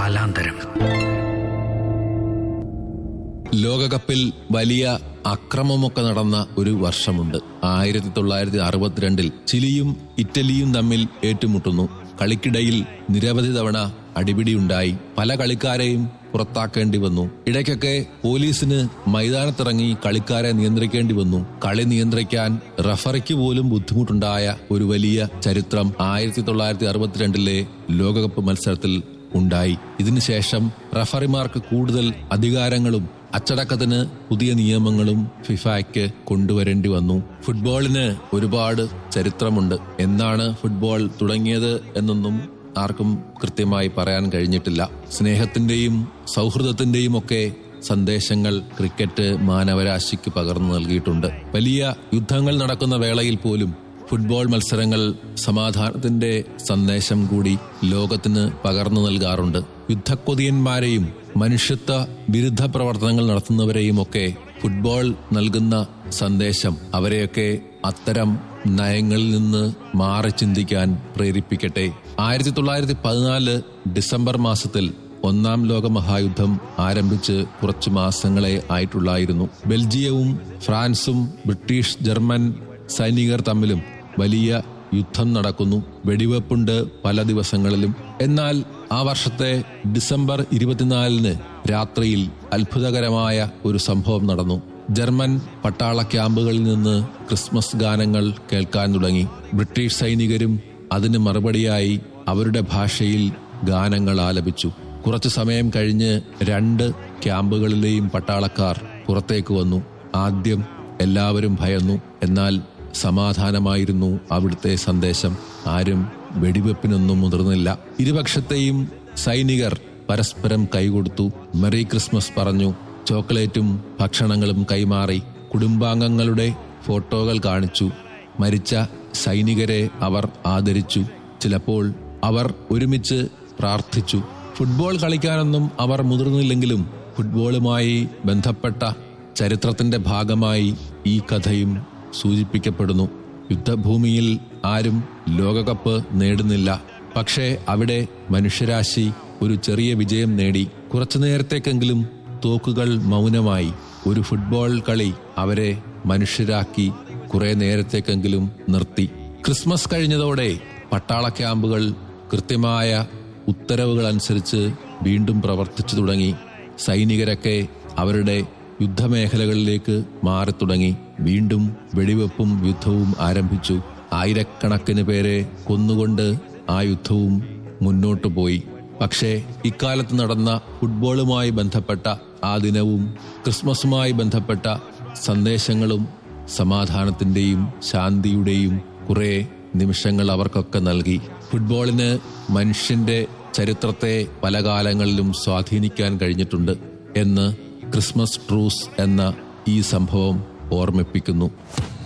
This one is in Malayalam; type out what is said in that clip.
കാലാന്തരം ലോകകപ്പിൽ വലിയ അക്രമമൊക്കെ നടന്ന ഒരു വർഷമുണ്ട് ആയിരത്തി തൊള്ളായിരത്തി അറുപത്തിരണ്ടിൽ ചിലിയും ഇറ്റലിയും തമ്മിൽ ഏറ്റുമുട്ടുന്നു കളിക്കിടയിൽ നിരവധി തവണ അടിപിടിയുണ്ടായി പല കളിക്കാരെയും പുറത്താക്കേണ്ടി വന്നു ഇടയ്ക്കൊക്കെ പോലീസിന് മൈതാനത്തിറങ്ങി കളിക്കാരെ നിയന്ത്രിക്കേണ്ടി വന്നു കളി നിയന്ത്രിക്കാൻ റഫറിക്ക് പോലും ബുദ്ധിമുട്ടുണ്ടായ ഒരു വലിയ ചരിത്രം ആയിരത്തി തൊള്ളായിരത്തി അറുപത്തിരണ്ടിലെ ലോകകപ്പ് മത്സരത്തിൽ ഉണ്ടായി ഇതിനുശേഷം റഫറിമാർക്ക് കൂടുതൽ അധികാരങ്ങളും അച്ചടക്കത്തിന് പുതിയ നിയമങ്ങളും ഫിഫയ്ക്ക് കൊണ്ടുവരേണ്ടി വന്നു ഫുട്ബോളിന് ഒരുപാട് ചരിത്രമുണ്ട് എന്നാണ് ഫുട്ബോൾ തുടങ്ങിയത് എന്നൊന്നും ആർക്കും കൃത്യമായി പറയാൻ കഴിഞ്ഞിട്ടില്ല സ്നേഹത്തിന്റെയും സൗഹൃദത്തിന്റെയും ഒക്കെ സന്ദേശങ്ങൾ ക്രിക്കറ്റ് മാനവരാശിക്ക് പകർന്നു നൽകിയിട്ടുണ്ട് വലിയ യുദ്ധങ്ങൾ നടക്കുന്ന വേളയിൽ പോലും ഫുട്ബോൾ മത്സരങ്ങൾ സമാധാനത്തിന്റെ സന്ദേശം കൂടി ലോകത്തിന് പകർന്നു നൽകാറുണ്ട് യുദ്ധക്കൊതിയന്മാരെയും മനുഷ്യത്വ വിരുദ്ധ പ്രവർത്തനങ്ങൾ നടത്തുന്നവരെയും ഒക്കെ ഫുട്ബോൾ നൽകുന്ന സന്ദേശം അവരെയൊക്കെ അത്തരം നയങ്ങളിൽ നിന്ന് മാറി ചിന്തിക്കാൻ പ്രേരിപ്പിക്കട്ടെ ആയിരത്തി തൊള്ളായിരത്തി പതിനാല് ഡിസംബർ മാസത്തിൽ ഒന്നാം ലോക മഹായുദ്ധം ആരംഭിച്ച് കുറച്ചു മാസങ്ങളെ ആയിട്ടുള്ളായിരുന്നു ബെൽജിയവും ഫ്രാൻസും ബ്രിട്ടീഷ് ജർമ്മൻ സൈനികർ തമ്മിലും വലിയ യുദ്ധം നടക്കുന്നു വെടിവെപ്പുണ്ട് പല ദിവസങ്ങളിലും എന്നാൽ ആ വർഷത്തെ ഡിസംബർ ഇരുപത്തിനാലിന് രാത്രിയിൽ അത്ഭുതകരമായ ഒരു സംഭവം നടന്നു ജർമ്മൻ പട്ടാള ക്യാമ്പുകളിൽ നിന്ന് ക്രിസ്മസ് ഗാനങ്ങൾ കേൾക്കാൻ തുടങ്ങി ബ്രിട്ടീഷ് സൈനികരും അതിന് മറുപടിയായി അവരുടെ ഭാഷയിൽ ഗാനങ്ങൾ ആലപിച്ചു കുറച്ചു സമയം കഴിഞ്ഞ് രണ്ട് ക്യാമ്പുകളിലെയും പട്ടാളക്കാർ പുറത്തേക്ക് വന്നു ആദ്യം എല്ലാവരും ഭയന്നു എന്നാൽ സമാധാനമായിരുന്നു അവിടുത്തെ സന്ദേശം ആരും വെടിവെപ്പിനൊന്നും മുതിർന്നില്ല ഇരുപക്ഷത്തെയും സൈനികർ പരസ്പരം കൈകൊടുത്തു മെറി ക്രിസ്മസ് പറഞ്ഞു ചോക്ലേറ്റും ഭക്ഷണങ്ങളും കൈമാറി കുടുംബാംഗങ്ങളുടെ ഫോട്ടോകൾ കാണിച്ചു മരിച്ച സൈനികരെ അവർ ആദരിച്ചു ചിലപ്പോൾ അവർ ഒരുമിച്ച് പ്രാർത്ഥിച്ചു ഫുട്ബോൾ കളിക്കാനൊന്നും അവർ മുതിർന്നില്ലെങ്കിലും ഫുട്ബോളുമായി ബന്ധപ്പെട്ട ചരിത്രത്തിന്റെ ഭാഗമായി ഈ കഥയും സൂചിപ്പിക്കപ്പെടുന്നു യുദ്ധഭൂമിയിൽ ആരും ലോകകപ്പ് നേടുന്നില്ല പക്ഷേ അവിടെ മനുഷ്യരാശി ഒരു ചെറിയ വിജയം നേടി കുറച്ചു നേരത്തേക്കെങ്കിലും തോക്കുകൾ മൗനമായി ഒരു ഫുട്ബോൾ കളി അവരെ മനുഷ്യരാക്കി കുറെ നേരത്തേക്കെങ്കിലും നിർത്തി ക്രിസ്മസ് കഴിഞ്ഞതോടെ പട്ടാള ക്യാമ്പുകൾ കൃത്യമായ ഉത്തരവുകൾ അനുസരിച്ച് വീണ്ടും പ്രവർത്തിച്ചു തുടങ്ങി സൈനികരൊക്കെ അവരുടെ യുദ്ധമേഖലകളിലേക്ക് മാറി തുടങ്ങി വീണ്ടും വെടിവെപ്പും യുദ്ധവും ആരംഭിച്ചു ആയിരക്കണക്കിന് പേരെ കൊന്നുകൊണ്ട് ആ യുദ്ധവും മുന്നോട്ടു പോയി പക്ഷേ ഇക്കാലത്ത് നടന്ന ഫുട്ബോളുമായി ബന്ധപ്പെട്ട ആ ദിനവും ക്രിസ്മസുമായി ബന്ധപ്പെട്ട സന്ദേശങ്ങളും സമാധാനത്തിന്റെയും ശാന്തിയുടെയും കുറെ നിമിഷങ്ങൾ അവർക്കൊക്കെ നൽകി ഫുട്ബോളിന് മനുഷ്യന്റെ ചരിത്രത്തെ പല കാലങ്ങളിലും സ്വാധീനിക്കാൻ കഴിഞ്ഞിട്ടുണ്ട് എന്ന് ക്രിസ്മസ് ട്രൂസ് എന്ന ഈ സംഭവം ഓർമ്മിപ്പിക്കുന്നു